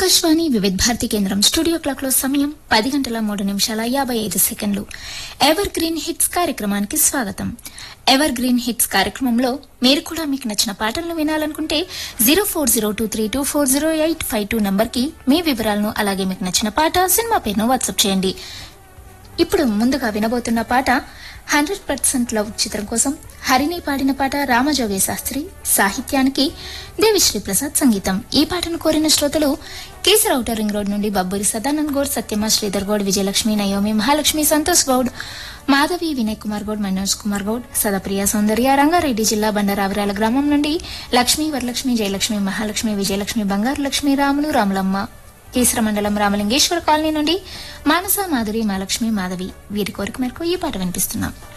ఆకాశవాణి వివిధ భారతి కేంద్రం studio clock లో సమయం పది గంటల మూడు నిమిషాల యాభై ఐదు సెకండ్లు ఎవర్ గ్రీన్ హిట్స్ కార్యక్రమానికి స్వాగతం ఎవర్ గ్రీన్ హిట్స్ కార్యక్రమంలో మీరు కూడా మీకు నచ్చిన పాటలను వినాలనుకుంటే zero four zero two three two four zero eight five two నంబర్కి మీ వివరాలను అలాగే మీకు నచ్చిన పాట సినిమా పేరును వాట్సాప్ చేయండి ఇప్పుడు ముందుగా వినబోతున్న పాట హండ్రెడ్ పర్సెంట్ లవ్ చిత్రం కోసం హరిని పాడిన పాట రామజోగే శాస్త్రి సాహిత్యానికి దేవిశ్రీ ప్రసాద్ సంగీతం ఈ పాటను కోరిన శ్రోతలు కేసర్ ఔటర్ రింగ్ రోడ్ నుండి బబ్బూరి సదానంద్ గౌడ్ సత్యమ్మ శ్రీధర్ గౌడ్ విజయలక్ష్మి నయోమి మహాలక్ష్మి సంతోష్ గౌడ్ మాధవి వినయ్ కుమార్ గౌడ్ మనోజ్ కుమార్ గౌడ్ సదప్రియ సౌందర్య రంగారెడ్డి జిల్లా బండరావిరాల గ్రామం నుండి లక్ష్మి వరలక్ష్మి జయలక్ష్మి మహాలక్ష్మి విజయలక్ష్మి బంగారు లక్ష్మి రాములు రాములమ్మ కేసర మండలం రామలింగేశ్వర కాలనీ నుండి మానస మాధురి మహాలక్ష్మి మాధవి వీరి కోరిక మేరకు ఈ పాట వినిపిస్తున్నాం